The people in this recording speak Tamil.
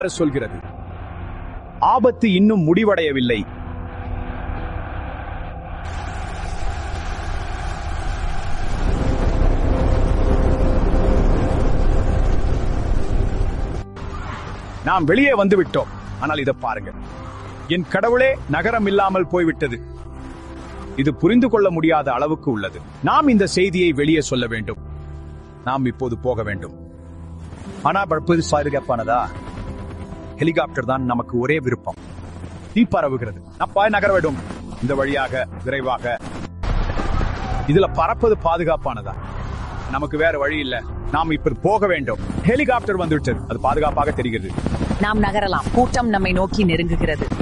சொல்கிறது ஆபத்து இன்னும் முடிவடையவில்லை நாம் வெளியே வந்து விட்டோம் ஆனால் இதை பாருங்க என் கடவுளே நகரம் இல்லாமல் போய்விட்டது இது புரிந்து கொள்ள முடியாத அளவுக்கு உள்ளது நாம் இந்த செய்தியை வெளியே சொல்ல வேண்டும் நாம் இப்போது போக வேண்டும் ஆனா படுப்பது பாதுகாப்பானதா ஹெலிகாப்டர் தான் நமக்கு ஒரே விருப்பம் தீ பரவுகிறது அப்பா நகர வேண்டும் இந்த வழியாக விரைவாக இதுல பறப்பது பாதுகாப்பானதா நமக்கு வேற வழி இல்ல நாம் இப்ப போக வேண்டும் ஹெலிகாப்டர் வந்துவிட்டது அது பாதுகாப்பாக தெரிகிறது நாம் நகரலாம் கூட்டம் நம்மை நோக்கி நெருங்குகிறது